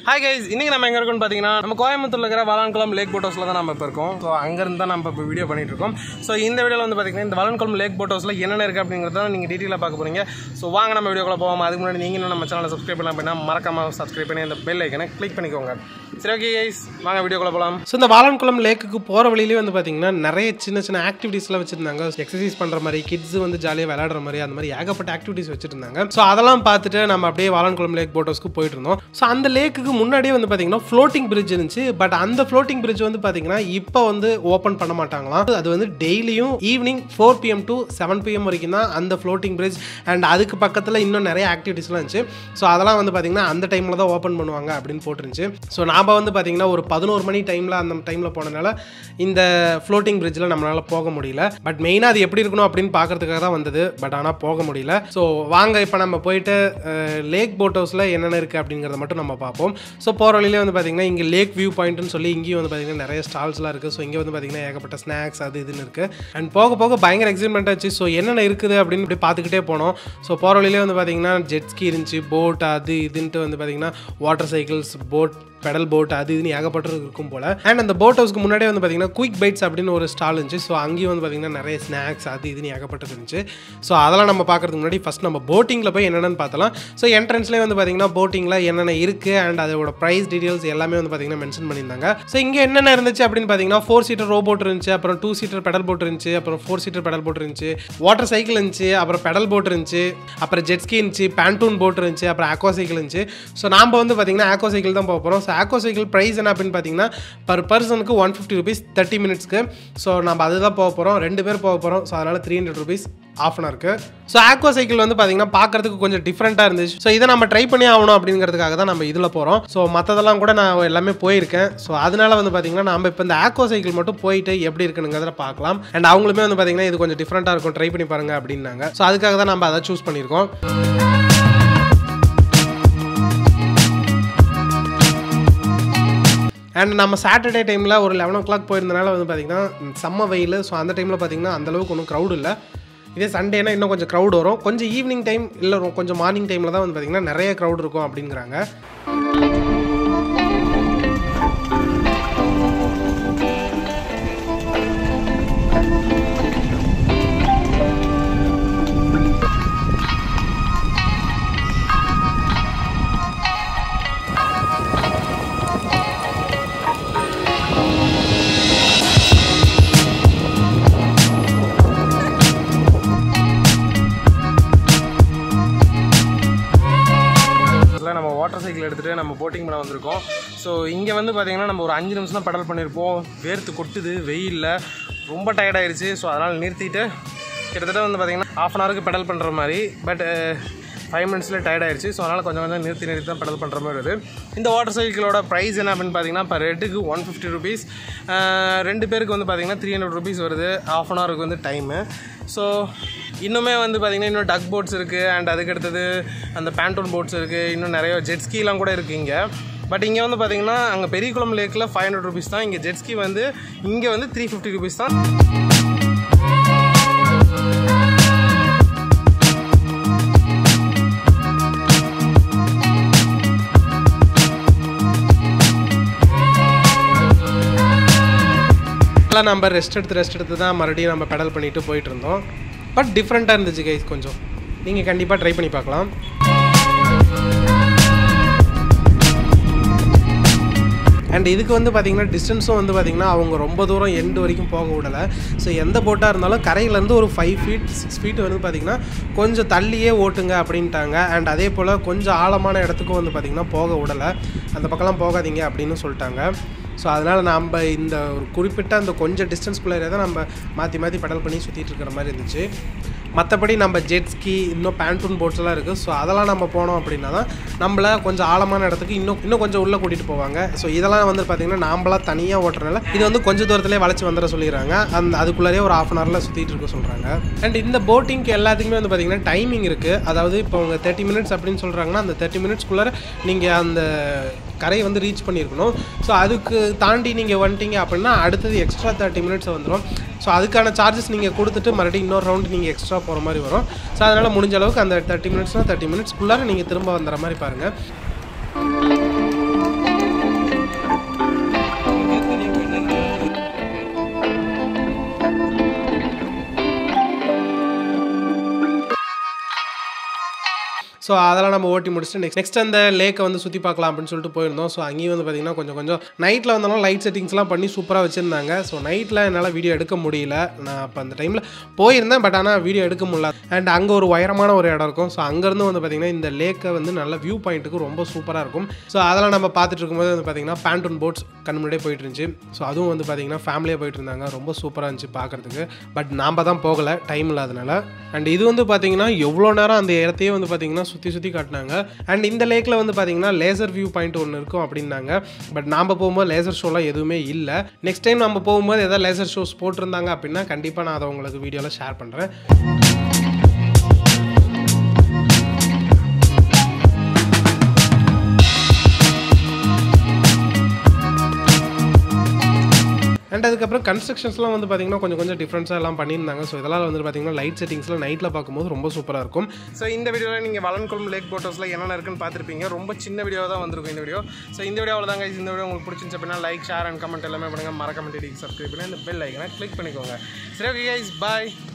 hi guys இன்னைக்கு நம்ம எங்க இருக்கோம்னு பாத்தீங்கன்னா நம்ம கோயம்புத்தூர்ல இருக்கிற வாலான்குளம் லேக் போட் ஹவுஸ்ல தான் நம்ம இப்போ இருக்கோம் ஸோ அங்கிருந்து தான் நம்ம இப்போ வீடியோ பண்ணிட்டு இருக்கோம் ஸோ இந்த வீடியோல வந்து பாத்தீங்கன்னா இந்த வாலான்குளம் லேக் போட் ஹவுஸ்ல என்னென்ன இருக்கு அப்படிங்கறத நீங்க டீட்டெயிலாக பார்க்க போறீங்க ஸோ வாங்க நம்ம வீடியோக்குள்ள போவோம் அதுக்கு முன்னாடி நீங்க இன்னும் நம்ம சேனலை சப்ஸ்கிரைப் பண்ணலாம் அப்படின்னா மறக்காம சப்ஸ்கிரைப் பண்ணி அந்த பெல் ஐக்கனை கிளிக் பண்ணிக்கோங்க சரி ஓகே கைஸ் வாங்க வீடியோக்குள்ள போகலாம் ஸோ இந்த வாலான்குளம் லேக்குக்கு போற வழியிலே வந்து பாத்தீங்கன்னா நிறைய சின்ன சின்ன ஆக்டிவிட்டீஸ்லாம் வச்சிருந்தாங்க எக்ஸசைஸ் பண்ற மாதிரி கிட்ஸ் வந்து ஜாலியாக விளையாடுற மாதிரி அந்த மாதிரி ஏகப்பட்ட ஆக்டிவிட்டீஸ் வச்சிருந்தாங்க ஸோ அதெல்லாம் பார்த்துட்டு நம்ம அப்படியே வாலான்குளம் லேக் போட் ஹவுஸ்க்கு போயிட்டு இருந்தோம் ஸோ அந்த லேக்குக்கு முன்னாடியே வந்து பார்த்தீங்கன்னா ஃப்ளோட்டிங் பிரிட்ஜ் இருந்துச்சு பட் அந்த ஃப்ளோட்டிங் பிரிட்ஜ் வந்து பார்த்தீங்கன்னா இப்போ வந்து ஓப்பன் பண்ண மாட்டாங்களாம் அது வந்து டெய்லியும் evening four PM to seven PM வரைக்கும் தான் அந்த ஃப்ளோட்டிங் பிரிட்ஜ் அண்ட் அதுக்கு பக்கத்தில் இன்னும் நிறைய ஆக்டிவிட்டீஸ்லாம் இருந்துச்சு ஸோ அதெல்லாம் வந்து பார்த்தீங்கன்னா அந்த டைமில் தான் ஓப்பன் பண்ணுவாங்க அப்படின்னு போட்டுருந்துச்சு ஸோ நாம் வந்து பார்த்தீங்கன்னா ஒரு பதினோரு மணி டைமில் அந்த டைமில் போனதுனால இந்த ஃப்ளோட்டிங் பிரிட்ஜில் நம்மளால் போக முடியல பட் மெயினாக அது எப்படி இருக்கணும் அப்படின்னு பார்க்கறதுக்காக தான் வந்தது பட் ஆனால் போக முடியல ஸோ வாங்க இப்போ நம்ம போயிட்டு லேக் போட் ஹவுஸில் என்னென்ன இருக்குது அப்படிங்கிறத மட்டும் நம்ம பார்ப்போம் ஸோ போகிற வழியிலே வந்து பார்த்தீங்கன்னா இங்கே லேக் வியூ பாயிண்ட்னு சொல்லி இங்கேயும் வந்து பார்த்தீங்கன்னா நிறைய ஸ்டால்ஸ்லாம் இருக்குது ஸோ இங்கே வந்து பார்த்தீங்கன்னா ஏகப்பட்ட ஸ்நாக்ஸ் அது இதுன்னு இருக்குது அண்ட் போக போக பயங்கர எக்ஸைட்மெண்ட் ஆச்சு ஸோ என்னென்ன இருக்குது அப்படின்னு இப்படி பார்த்துக்கிட்டே போனோம் ஸோ போகிற வழியிலே வந்து பார்த்தீங்கன்னா ஜெட்ஸ்கி இருந்துச்சு போட் அது இதுன்ட்டு வந்து பார்த்தீங்கன்னா water cycles boat pedal boat அது இதுன்னு ஏகப்பட்டது இருக்கும் போல் அண்ட் அந்த போட் ஹவுஸ்க்கு முன்னாடியே வந்து பார்த்தீங்கன்னா குயிக் பைட்ஸ் அப்படின்னு ஒரு ஸ்டால் இருந்துச்சு ஸோ அங்கேயும் வந்து பார்த்தீங்கன்னா நிறைய ஸ்நாக்ஸ் அது இதுன்னு ஏகப்பட்டது இருந்துச்சு ஸோ அதெல்லாம் நம்ம பார்க்கறதுக்கு முன்னாடி ஃபஸ்ட் நம்ம போட்டிங்கில் போய் என்னென்னு பார்த்தலாம் ஸோ என்ட்ரன்ஸ்லேயே வந்து பார்த்தீங்கன்னா போட்டிங்கில் என்னென்ன இருக்குது அண்ட் அதோட ப்ரைஸ் டீடைல்ஸ் எல்லாமே வந்து பார்த்தீங்கன்னா மென்ஷன் பண்ணியிருந்தாங்க ஸோ இங்கே என்னென்ன இருந்துச்சு அப்படின்னு பார்த்தீங்கன்னா ஃபோர் சீட்டர் ரோபோட் இருந்துச்சு அப்புறம் டூ சீட்டர் பெடல் போட் இருந்துச்சு அப்புறம் ஃபோர் சீட்டர் பெடல் போட் இருந்துச்சு வாட்டர் சைக்கிள் இருந்துச்சு அப்புறம் பெடல் போட் இருந்துச்சு அப்புறம் ஜெட்ஸ்கி இருந்துச்சு பேண்டூன் போட் இருந்துச்சு அப்புறம் ஆக்கோ சைக்கிள் இருந்துச்சு ஸோ நாம் வந்து பார்த்தீங்கன்னா ஆக்கோ சைக்கிள் தான் போக போகிறோம் ஸோ ஆக்கோ சைக்கிள் ப்ரைஸ் என்ன அப்படின்னு பார்த்தீங்கன்னா பர் பர்சனுக்கு ஒன் ஃபிஃப்டி ருபீஸ் தேர்ட்டி மினிட்ஸ்க்கு ஸோ நம்ம அதுதான் போக போகிறோம் ரெண்டு பேர் போக போகிறோம் ஸோ அதனால் three hundred rupees half an இருக்கு ஸோ ஆக்வா சைக்கிள் வந்து பார்த்தீங்கன்னா பார்க்கறதுக்கு கொஞ்சம் டிஃப்ரெண்ட்டாக இருந்துச்சு ஸோ இதை நம்ம ட்ரை பண்ணி ஆகணும் அப்படிங்கிறதுக்காக தான் நம்ம இதில் போகிறோம் ஸோ மற்றதெல்லாம் கூட நான் எல்லாமே போயிருக்கேன் ஸோ அதனால வந்து பார்த்தீங்கன்னா நம்ம இப்போ இந்த ஆக்வா சைக்கிள் மட்டும் போயிட்டு எப்படி இருக்குனுங்கிறத பார்க்கலாம் அண்ட் அவங்களுமே வந்து பார்த்தீங்கன்னா இது கொஞ்சம் டிஃப்ரெண்ட்டாக இருக்கும் ட்ரை பண்ணி பாருங்க அப்படின்னாங்க ஸோ அதுக்காக தான் நம்ம அதை சூஸ் பண்ணியிருக்கோம் அண்ட் நம்ம சாட்டர்டே டைமில் ஒரு லெவன் ஓ கிளாக் போயிருந்தனால வந்து பார்த்திங்கன்னா செம்ம வெயில் ஸோ அந்த டைமில் பார்த்திங்கன்னா அந்தளவுக்கு ஒன்றும் க்ரௌட் இல்லை இதே சண்டேனா இன்னும் கொஞ்சம் க்ரௌட் வரும் கொஞ்சம் ஈவினிங் டைம் இல்லை கொஞ்சம் மார்னிங் டைமில் தான் வந்து பார்த்திங்கன்னா நிறைய க்ரௌட் இருக்கும் அப்படிங்கிறாங்க இதில் நம்ம வாட்டர் சைக்கிள் எடுத்துகிட்டு நம்ம போட்டிங் பண்ண வந்திருக்கோம் ஸோ இங்கே வந்து பார்த்தீங்கன்னா நம்ம ஒரு அஞ்சு நிமிஷம் தான் பெடல் பண்ணியிருப்போம் வேர்த்து கொட்டுது வெயிலில் ரொம்ப டயர்டாயிருச்சு ஸோ அதனால் நிறுத்திட்டு கிட்டத்தட்ட வந்து பார்த்தீங்கன்னா ஆஃப் அன் ஹவருக்கு பெடல் பண்ணுற மாதிரி பட் ஃபைவ் மினிட்ஸில் டயர்ட் ஆயிடுச்சு ஸோ அதனால் கொஞ்சம் கொஞ்சம் நிறுத்தி நிறுத்தி தான் பெடல் பண்ணுற மாதிரி வருது இந்த வாட்டர் சைக்கிளோட ப்ரைஸ் என்ன அப்படின்னு பார்த்தீங்கன்னா இப்போ ரெட்டுக்கு ஒன் ஃபிஃப்டி ருபீஸ் ரெண்டு பேருக்கு வந்து பார்த்தீங்கன்னா த்ரீ ஹண்ட்ரட் ருபீஸ் வருது ஆஃப் அன் ஹவருக்கு வந்து டைமு ஸோ இன்னுமே வந்து பார்த்திங்கன்னா இன்னும் டக் போட்ஸ் இருக்குது அண்ட் அதுக்கு அடுத்தது அந்த பேண்டோன் போட்ஸ் இருக்குது இன்னும் நிறைய ஜெட்ஸ்கீலாம் கூட இருக்குது இங்கே பட் இங்கே வந்து பார்த்தீங்கன்னா அங்கே பெரியகுளம் லேக்கில் ஃபைவ் ஹண்ட்ரட் ருபீஸ் தான் இங்கே ஜெட்ஸ்கி வந்து இங்கே வந்து த்ரீ ஃபிஃப்டி ருபீஸ் தான் எல்லாம் நம்ம ரெஸ்ட் எடுத்து ரெஸ்ட் எடுத்து தான் மறுபடியும் நம்ம பெடல் பண்ணிட்டு போயிட்டு இருந்தோம் பட் டிஃப்ரெண்ட்டாக இருந்துச்சு கைஸ் கொஞ்சம் நீங்கள் கண்டிப்பாக ட்ரை பண்ணி பார்க்கலாம் அண்ட் இதுக்கு வந்து பார்த்திங்கன்னா டிஸ்டன்ஸும் வந்து பார்த்திங்கன்னா அவங்க ரொம்ப தூரம் எண்டு வரைக்கும் போக விடலை ஸோ எந்த போட்டாக இருந்தாலும் கரையிலேருந்து ஒரு ஃபைவ் ஃபீட் சிக்ஸ் ஃபீட் வந்து பார்த்திங்கன்னா கொஞ்சம் தள்ளியே ஓட்டுங்க அப்படின்ட்டாங்க அண்ட் அதே போல் கொஞ்சம் ஆழமான இடத்துக்கும் வந்து பார்த்திங்கன்னா போக விடலை அந்த பக்கம்லாம் போகாதீங்க அப்படின்னு சொல்லிட்டாங்க ஸோ அதனால் நம்ம இந்த ஒரு குறிப்பிட்ட அந்த கொஞ்சம் டிஸ்டன்ஸ்குள்ளே தான் நம்ம மாற்றி மாற்றி பெடல் பண்ணி சுற்றிட்டு இருக்கிற மாதிரி இருந்துச்சு மற்றபடி நம்ம ஜெட்ஸ்கி இன்னும் பேண்டூன் போட்ஸ்லாம் இருக்குது ஸோ அதெல்லாம் நம்ம போனோம் அப்படின்னா தான் நம்மளை கொஞ்சம் ஆழமான இடத்துக்கு இன்னும் இன்னும் கொஞ்சம் உள்ளே கூட்டிகிட்டு போவாங்க ஸோ இதெல்லாம் வந்து பார்த்திங்கன்னா நாம்பளாக தனியாக ஓட்டுறதுனால இது வந்து கொஞ்சம் தூரத்துலேயே வளைச்சி வந்துட சொல்லிடுறாங்க அந்த அதுக்குள்ளேயே ஒரு ஆஃப் அன் ஹவரில் சுற்றிட்டு இருக்க சொல்கிறாங்க அண்ட் இந்த போட்டிங்க்கு எல்லாத்துக்குமே வந்து பார்த்திங்கன்னா டைமிங் இருக்குது அதாவது இப்போ அவங்க தேர்ட்டி மினிட்ஸ் அப்படின்னு சொல்கிறாங்கன்னா அந்த தேர்ட்டி மினிட்ஸ்க்குள்ளே நீங்கள் அந்த கரையை வந்து ரீச் பண்ணியிருக்கணும் ஸோ அதுக்கு தாண்டி நீங்கள் வந்துட்டீங்க அப்படின்னா அடுத்தது எக்ஸ்ட்ரா தேர்ட்டி மினிட்ஸ் வந்துடும் ஸோ அதுக்கான சார்ஜஸ் நீங்கள் கொடுத்துட்டு மறுபடியும் இன்னொரு ரவுண்டு நீங்கள் எக்ஸ்ட்ரா போகிற மாதிரி வரும் ஸோ அதனால் முடிஞ்ச அளவுக்கு அந்த தேர்ட்டி மினிட்ஸ்னால் தேர்ட்டி மினிட்ஸ்க்குள்ளார நீங்கள் திரும்ப வந்துடுற மாதிரி பாருங்கள் ஸோ அதெல்லாம் நம்ம ஓட்டி முடிச்சுட்டு நெக்ஸ்ட் நெக்ஸ்ட் அந்த லேக்கை வந்து சுற்றி பார்க்கலாம் அப்படின்னு சொல்லிட்டு போயிருந்தோம் ஸோ அங்கேயும் வந்து பார்த்திங்கன்னா கொஞ்சம் கொஞ்சம் நைட்டில் வந்தாலும் லைட் செட்டிங்ஸ்லாம் பண்ணி சூப்பராக வச்சுருந்தாங்க ஸோ நைட்டில் என்னால் வீடியோ எடுக்க முடியல நான் அப்போ அந்த டைமில் போயிருந்தேன் பட் ஆனால் வீடியோ எடுக்க முடியல அண்ட் அங்கே ஒரு உயரமான ஒரு இடம் இருக்கும் ஸோ அங்கேருந்து வந்து பார்த்திங்கன்னா இந்த லேக்கை வந்து நல்ல வியூ பாயிண்ட்டுக்கு ரொம்ப சூப்பராக இருக்கும் ஸோ அதெல்லாம் நம்ம பார்த்துட்டு இருக்கும்போது வந்து பார்த்திங்கன்னா பேண்டூன் போட்ஸ் கண் முன்னாடியே போயிட்டு இருந்துச்சு ஸோ அதுவும் வந்து பார்த்திங்கன்னா ஃபேமிலியாக போயிட்டு இருந்தாங்க ரொம்ப சூப்பராக இருந்துச்சு பார்க்குறதுக்கு பட் நாம் தான் போகலை டைம் இல்லாதனால அண்ட் இது வந்து பார்த்திங்கன்னா எவ்வளோ நேரம் அந்த இடத்தையே வந்து பார்த்திங்கன்னா சுற்றி சுற்றி காட்டினாங்க அண்ட் இந்த லேக்கில் வந்து பார்த்திங்கன்னா லேசர் வியூ பாயிண்ட் ஒன்று இருக்கும் அப்படின்னாங்க பட் நாம் போகும்போது லேசர் ஷோலாம் எதுவுமே இல்லை நெக்ஸ்ட் டைம் நம்ம போகும்போது எதாவது லேசர் ஷோஸ் போட்டிருந்தாங்க அப்படின்னா கண்டிப்பாக நான் அதை உங்களுக்கு வீடியோவில் ஷேர் பண்ணுறேன் அண்ட் அதுக்கப்புறம் கன்ஸ்ட்ரக்ஷன்ஸ்லாம் வந்து பார்த்தீங்கன்னா கொஞ்சம் கொஞ்சம் டிஃப்ரென்ஸாக எல்லாம் பண்ணியிருந்தாங்க ஸோ இதெல்லாம் வந்து பார்த்தீங்கன்னா லைட் செட்டிங்ஸ்லாம் நைட்டில் பார்க்கும்போது ரொம்ப சூப்பராக இருக்கும் ஸோ இந்த வீடியோவில் நீங்கள் வளன்குளம் லேக் போட்டோஸில் என்னென்ன இருக்குன்னு பார்த்துருப்பீங்க ரொம்ப சின்ன வீடியோ தான் வந்திருக்கும் இந்த வீடியோ ஸோ இந்த வீடியோ தாங்க இந்த வீடியோ உங்களுக்கு பிடிச்சிருந்துச்சு அப்படின்னா லைக் ஷேர் அண்ட் கமெண்ட் எல்லாமே பண்ணுங்கள் மறக்காம சப்ஸ்கிரைப் பண்ணி அந்த பெல் ஐக்கனை கிளிக் பண்ணிக்கோங்க சரி ஓகே கைஸ் பாய்